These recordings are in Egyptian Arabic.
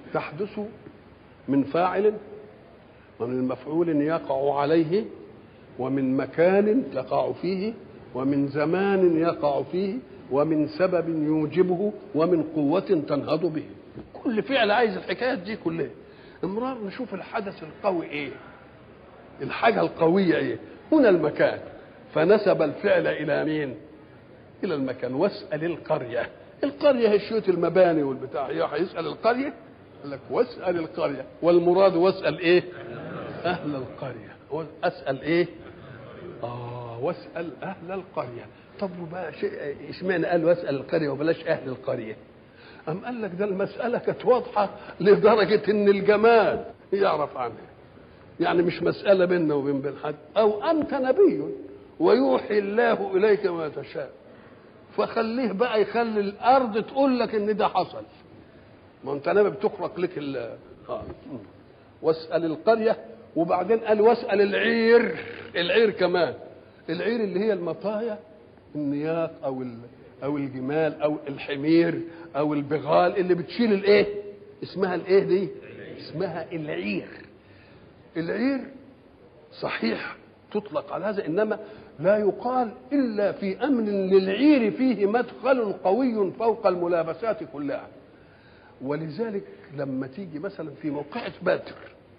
تحدث من فاعل ومن مفعول يقع عليه ومن مكان تقع فيه ومن زمان يقع فيه ومن سبب يوجبه ومن قوة تنهض به كل فعل عايز الحكايات دي كلها امرار نشوف الحدث القوي ايه الحاجة القوية ايه هنا المكان فنسب الفعل الى مين الى المكان واسأل القرية القرية هي شوية المباني والبتاع هي هيسأل القرية قال لك واسأل القرية والمراد واسأل ايه اهل القرية اسأل ايه اه واسأل اهل القرية طب وبقى شيء اشمعنى قال واسأل القرية وبلاش اهل القرية أم قال لك ده المسألة كانت واضحة لدرجة إن الجمال يعرف عنها يعني مش مسألة بيننا وبين بين حد أو أنت نبي ويوحي الله إليك ما تشاء فخليه بقى يخلي الأرض تقول لك إن ده حصل ما أنت نبي بتخرق لك ال آه. واسأل القرية وبعدين قال واسأل العير العير كمان العير اللي هي المطايا النياق أو ال... او الجمال او الحمير او البغال اللي بتشيل الايه اسمها الايه دي اسمها العير العير صحيح تطلق على هذا انما لا يقال الا في امن للعير فيه مدخل قوي فوق الملابسات كلها ولذلك لما تيجي مثلا في موقعة بدر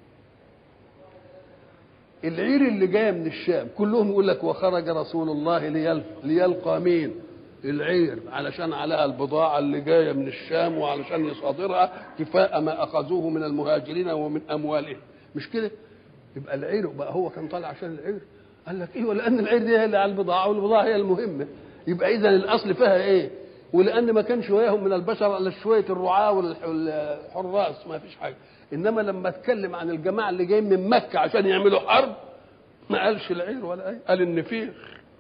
العير اللي جايه من الشام كلهم يقول لك وخرج رسول الله ليلقى مين العير علشان عليها البضاعة اللي جاية من الشام وعلشان يصادرها كفاء ما أخذوه من المهاجرين ومن أموالهم مش كده يبقى العير بقى هو كان طالع عشان العير قال لك ايوه لان العير دي هي اللي على البضاعه والبضاعه هي المهمه يبقى اذا الاصل فيها ايه ولان ما كانش وياهم من البشر الا شويه الرعاه والحراس ما فيش حاجه انما لما اتكلم عن الجماعه اللي جايين من مكه عشان يعملوا حرب ما قالش العير ولا ايه قال النفير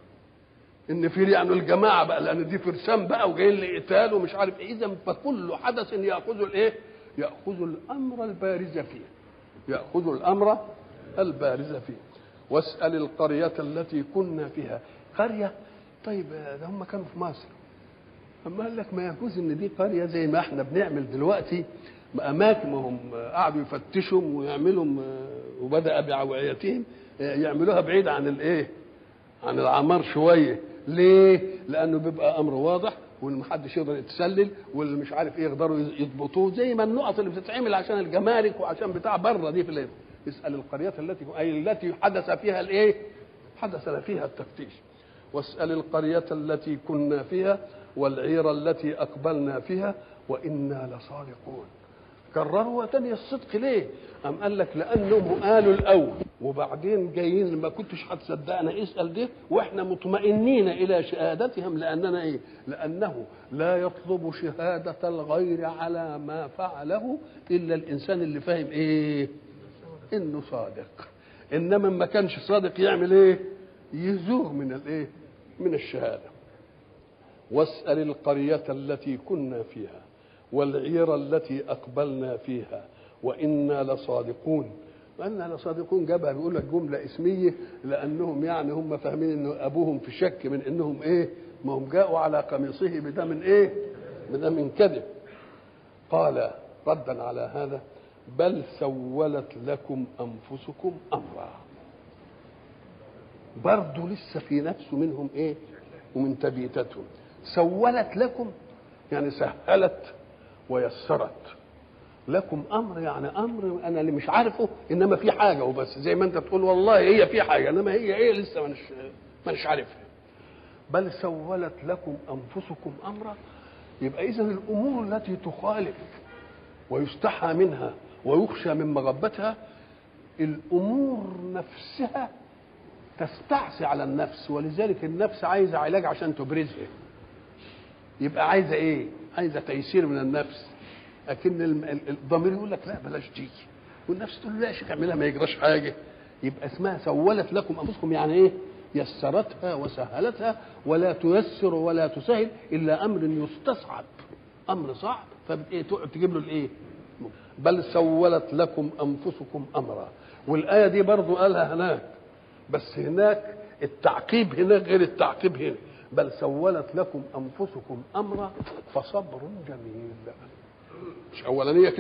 النفير يعني الجماعه بقى لان دي فرسان بقى وجايين لقتال ومش عارف ايه اذا فكل حدث ياخذ الايه؟ ياخذ الامر البارز فيه ياخذ الامر البارز فيه واسال القريه التي كنا فيها قريه طيب ده هم كانوا في مصر اما قال لك ما يجوز ان دي قريه زي ما احنا بنعمل دلوقتي اماكن ما هم قعدوا يفتشوا ويعملوا وبدا باوعيتهم يعملوها بعيد عن الايه؟ عن العمار شويه ليه؟ لانه بيبقى امر واضح وان محدش يقدر يتسلل واللي مش عارف ايه يقدروا يضبطوه زي ما النقط اللي بتتعمل عشان الجمارك وعشان بتاع بره دي في الليل. اسال القريه التي اي التي حدث فيها الايه؟ حدث فيها التفتيش. واسال القريه التي كنا فيها والعير التي اقبلنا فيها وانا لصادقون. كرروا تاني الصدق ليه؟ أم قال لك لأنهم قالوا الأول وبعدين جايين ما كنتش هتصدقنا اسأل ده وإحنا مطمئنين إلى شهادتهم لأننا إيه؟ لأنه لا يطلب شهادة الغير على ما فعله إلا الإنسان اللي فاهم إيه؟ إنه صادق إنما ما كانش صادق يعمل إيه؟ يزوغ من الإيه؟ من الشهادة واسأل القرية التي كنا فيها والعير التي أقبلنا فيها وإنا لصادقون وإنا لصادقون جابها بيقول لك جملة اسمية لأنهم يعني هم فاهمين إن أبوهم في شك من إنهم إيه ما هم جاءوا على قميصه بدم إيه بدم كذب قال ردا على هذا بل سولت لكم أنفسكم أمرا برضه لسه في نفسه منهم إيه ومن تبيتتهم سولت لكم يعني سهلت ويسرت لكم امر يعني امر انا اللي مش عارفه انما في حاجه وبس زي ما انت تقول والله هي في حاجه انما هي ايه لسه مش مش عارفها بل سولت لكم انفسكم امرا يبقى اذا الامور التي تخالف ويستحى منها ويخشى من مغبتها الامور نفسها تستعصي على النفس ولذلك النفس عايزه علاج عشان تبرزها يبقى عايزه ايه عايزه تيسير من النفس لكن الضمير يقول لك لا بلاش دي والنفس تقول لا يا شيخ اعملها ما يجراش حاجه يبقى اسمها سولت لكم انفسكم يعني ايه يسرتها وسهلتها ولا تيسر ولا تسهل الا امر يستصعب امر صعب فتقعد تجيب له الايه بل سولت لكم انفسكم امرا والايه دي برضو قالها هناك بس هناك التعقيب هناك غير التعقيب هنا بل سولت لكم انفسكم امرا فصبر جميل مش اولانيه